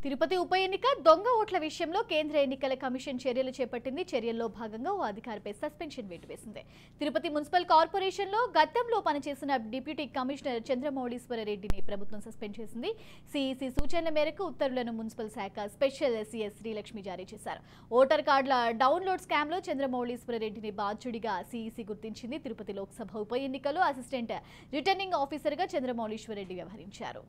తిరుపతి ఉప ఎన్నిక దొంగ ఓట్ల విషయంలో కేంద్ర ఎన్నికల కమిషన్ చర్యలు చేపట్టింది చర్యల్లో భాగంగా ఓ అధికారిపై సస్పెన్షన్ వేటు వేసింది తిరుపతి మున్సిపల్ కార్పొరేషన్లో గతంలో పనిచేసిన డిప్యూటీ కమిషనర్ చంద్రమౌళీశ్వర రెడ్డిని ప్రభుత్వం సస్పెండ్ చేసింది సిఈసి సూచనల మేరకు ఉత్తర్వులను మున్సిపల్ శాఖ స్పెషల్ ఎస్సీఎస్ శ్రీలక్ష్మి జారీ చేశారు ఓటర్ కార్డుల డౌన్లోడ్ స్కామ్లో చంద్రమౌళీశ్వర రెడ్డిని బాధ్యుడిగా సిఈసి గుర్తించింది తిరుపతి లోక్సభ ఉప ఎన్నికలో అసిస్టెంట్ రిటర్నింగ్ ఆఫీసర్గా చంద్రమౌళీశ్వర రెడ్డి వ్యవహరించారు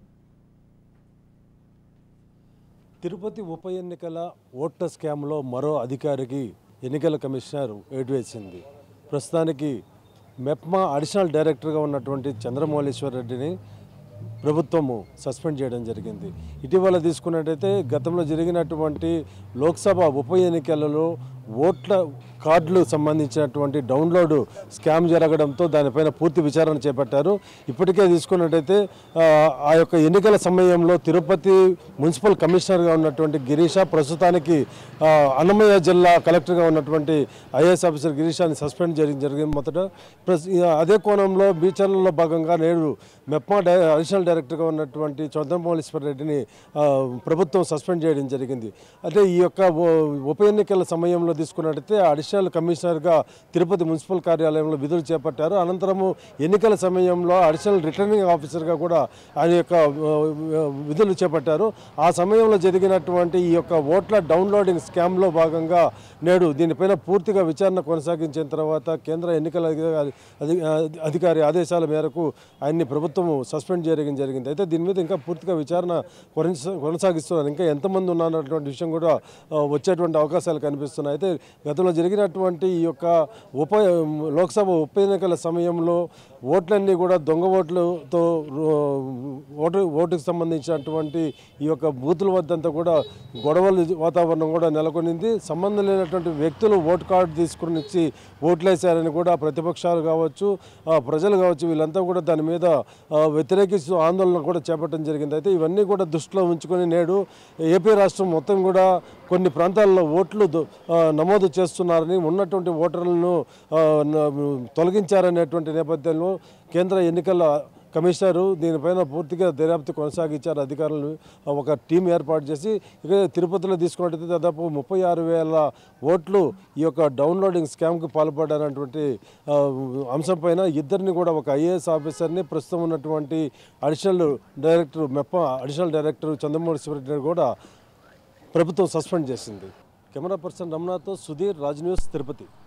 తిరుపతి ఉప ఎన్నికల ఓట్ల స్కామ్లో మరో అధికారికి ఎన్నికల కమిషనర్ వేటు వేసింది ప్రస్తుతానికి మెప్మా అడిషనల్ డైరెక్టర్గా ఉన్నటువంటి చంద్రమౌళీశ్వర రెడ్డిని ప్రభుత్వము సస్పెండ్ చేయడం జరిగింది ఇటీవల తీసుకున్నట్టయితే గతంలో జరిగినటువంటి లోక్సభ ఉప ఎన్నికలలో ఓట్ల కార్డులు సంబంధించినటువంటి డౌన్లోడ్ స్కామ్ జరగడంతో దానిపైన పూర్తి విచారణ చేపట్టారు ఇప్పటికే తీసుకున్నట్టయితే ఆ, ఆ యొక్క ఎన్నికల సమయంలో తిరుపతి మున్సిపల్ కమిషనర్గా ఉన్నటువంటి గిరీష ప్రస్తుతానికి ఆ, అన్నమయ్య జిల్లా కలెక్టర్గా ఉన్నటువంటి ఐఏఎస్ ఆఫీసర్ గిరీషాన్ని సస్పెండ్ చేయడం జరిగింది మొదట ప్లస్ ఈ అదే కోణంలో బీచర్లలో భాగంగా నేడు మెప్మా డై అడిషనల్ డైరెక్టర్గా ఉన్నటువంటి చంద్రమౌళీశ్వర రెడ్డిని ఆ, ప్రభుత్వం సస్పెండ్ చేయడం జరిగింది అంటే ఈ యొక్క ఓ- ఉప ఎన్నికల సమయంలో తీసుకున్నట్టయితే అడిషనల్ కమిషనర్గా తిరుపతి మున్సిపల్ కార్యాలయంలో విధులు చేపట్టారు అనంతరము ఎన్నికల సమయంలో అడిషనల్ రిటర్నింగ్ ఆఫీసర్గా కూడా ఆయన యొక్క ఆ, విధులు చేపట్టారు ఆ సమయంలో జరిగినటువంటి ఈ యొక్క ఓట్ల డౌన్లోడింగ్ స్కామ్లో భాగంగా నేడు దీనిపైన పూర్తిగా విచారణ కొనసాగించిన తర్వాత కేంద్ర ఎన్నికల అధికారి అధి- అధికారి ఆదేశాల మేరకు ఆయన్ని ప్రభుత్వం సస్పెండ్ చేయడం జరిగింది అయితే దీని మీద ఇంకా పూర్తిగా విచారణ కొనసా- కొనసాగిస్తున్నారు ఇంకా ఎంతమంది ఉన్నారన్నటువంటి విషయం కూడా ఆ, వచ్చేటువంటి అవకాశాలు కనిపిస్తున్నాయి అయితే గతంలో జరిగినటువంటి ఈ యొక్క ఉప లోక్సభ ఉప ఎన్నికల సమయంలో ఓట్లన్నీ కూడా దొంగ ఓట్లతో రో- ఓటు ఓటుకు సంబంధించినటువంటి ఈ యొక్క బూతుల వద్దంతా కూడా గొడవల వాతావరణం కూడా నెలకొనింది సంబంధం లేనటువంటి వ్యక్తులు ఓటు కార్డు తీసుకుని ఇచ్చి ఓట్లేశారని కూడా ప్రతిపక్షాలు కావచ్చు ఆ, ప్రజలు కావచ్చు వీళ్ళంతా కూడా దాని మీద ఆ, వ్యతిరేకిస్తూ ఆందోళన కూడా చేపట్టడం జరిగింది అయితే ఇవన్నీ కూడా దృష్టిలో ఉంచుకొని నేడు ఏపీ రాష్ట్రం మొత్తం కూడా కొన్ని ప్రాంతాల్లో ఓట్లు దు- ఆ, నమోదు చేస్తున్నారని ఉన్నటువంటి ఓటర్లను ఆ, న- తొలగించారనేటువంటి నేపథ్యంలో కేంద్ర ఎన్నికల కమిషనరు దీనిపైన పూర్తిగా దర్యాప్తు కొనసాగించారు అధికారులు ఒక టీం ఏర్పాటు చేసి ఇక తిరుపతిలో తీసుకున్నట్టయితే దాదాపు ముప్పై ఆరు వేల ఓట్లు ఈ యొక్క డౌన్లోడింగ్ స్కామ్కి పాల్పడ్డారన్నటువంటి ఆ, అంశం పైన ఇద్దరిని కూడా ఒక ఐఏఎస్ ఆఫీసర్ని ప్రస్తుతం ఉన్నటువంటి అడిషనల్ డైరెక్టర్ మెప్ప అడిషనల్ డైరెక్టర్ చంద్రమౌళి శివరెడ్డిని కూడా ప్రభుత్వం సస్పెండ్ చేసింది కెమెరా పర్సన్ రమణాతో సుధీర్ రాజ్ న్యూస్ తిరుపతి